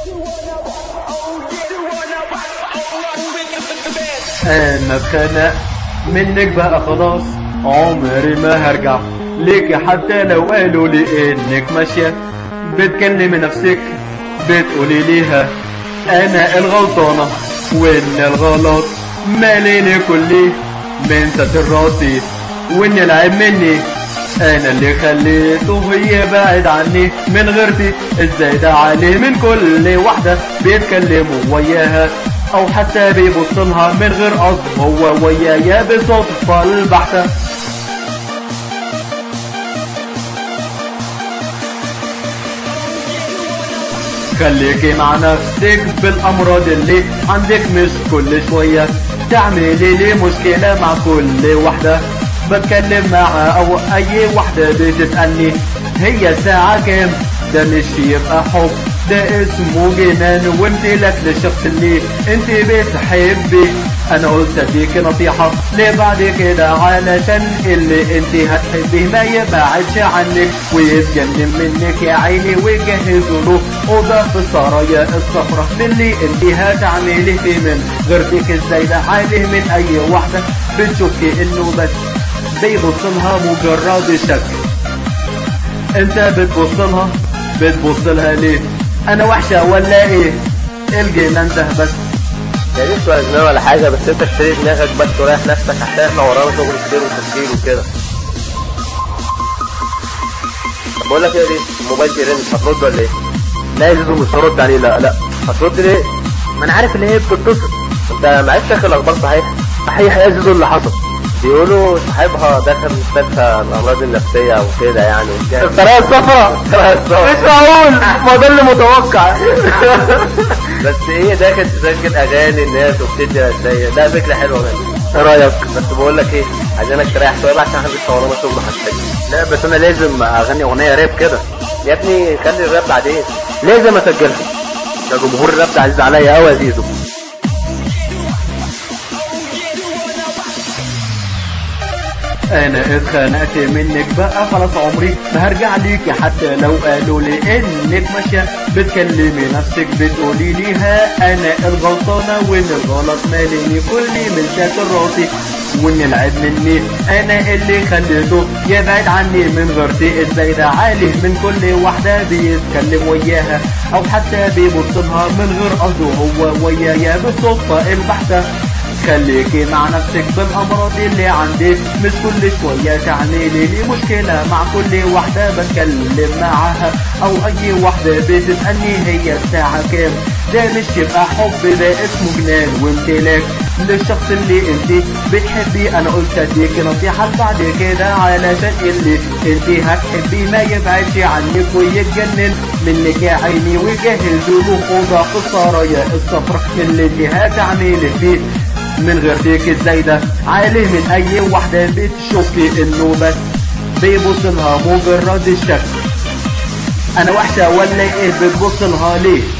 انا اتخنق منك بقى خلاص عمري ما هرجع ليكي حتى لو قالوا لي انك ماشية بتكلمي نفسك بتقولي ليها انا الغلطانة وان الغلط ماليني كلي من ستر راسي وان العيب مني انا اللي خليته هي بعد عني من غيرتي ازاي ده عليه من كل واحدة بيتكلموا وياها او حتى بيبصلها من غير قصد هو ويايا بصدفة البحتة خليكي مع نفسك بالامراض اللي عندك مش كل شوية تعملي لي مشكلة مع كل واحدة بتكلم معها او اي واحدة بتسألني هي الساعة كام ده مش يبقى حب ده اسمه جنان وانت لك للشخص اللي انت بتحبي انا قلت اديك نصيحة ليه بعد كده علشان اللي انت هتحبيه ما يبعدش عنك ويتجنن منك يا عيني ويجهزوا له اوضة في السرايا الصفرا للي انت هتعملي فيه من غيرتك ازاي ده عليه من اي واحدة بتشوفي انه بس بيبص لها مجرد شك انت بتبص لها بتبص لها ليه انا وحشة ولا ايه الجنان ده بس يعني مش وزنان ولا حاجة بس انت اشتري دماغك بس وريح نفسك عشان احنا ورانا شغل كتير وتسجيل وكده طب بقول لك ايه دي الموبايل بيرن هترد ولا ايه؟ لا يا زيزو مش هرد عليه لا لا هترد ليه؟ ما انا عارف ان هي بتتصل انت ما عرفتش اخر الاخبار صحيح؟ صحيح يا زيزو اللي حصل بيقولوا صاحبها دخل مستشفى الامراض النفسيه وكده يعني الطريقه الصفراء مش معقول ما ده اللي متوقع بس هي داخل تسجل اغاني الناس وبتدي هدايا ده فكره حلوه منك ايه رايك بس بقول لك ايه عايزينك تريح شويه بقى عشان احنا لسه ورانا شغل هنسجل لا بس انا لازم اغني اغنيه راب كده يا ابني خلي الراب بعدين لازم اسجلها ده جمهور الراب ده عزيز عليا قوي يا زيزو انا اتخنقت منك بقى خلاص عمري ما هرجع ليكي حتى لو قالوا لي انك ماشية بتكلمي نفسك بتقولي ليها انا الغلطانة وان الغلط ماليني كلي من ساتر راسي وان العيب مني انا اللي خليته يبعد عني من غيرتي ازاي ده عليه من كل واحدة بيتكلم وياها او حتى بيبصلها من غير قصده هو ويايا بالصدفة البحتة خليكي مع نفسك بالامراض اللي عندي مش كل شوية تعملي لي مشكلة مع كل واحدة بتكلم معاها او اي واحدة بتسألني هي الساعة كام ده مش يبقى حب ده اسمه جنان وامتلاك للشخص اللي انت بتحبي انا قلت اديك نصيحة بعد كده علشان اللي انت هتحبي ما يبعدش عنك ويتجنن منك يا عيني ويجهزوا له اوضة في السرايا الصفرا اللي انت هتعملي فيه من غير فيك ازاي ده عالي من اي واحدة بتشوفي انه بس بيبص لها مجرد الشك انا وحشة ولا ايه بتبص لها ليه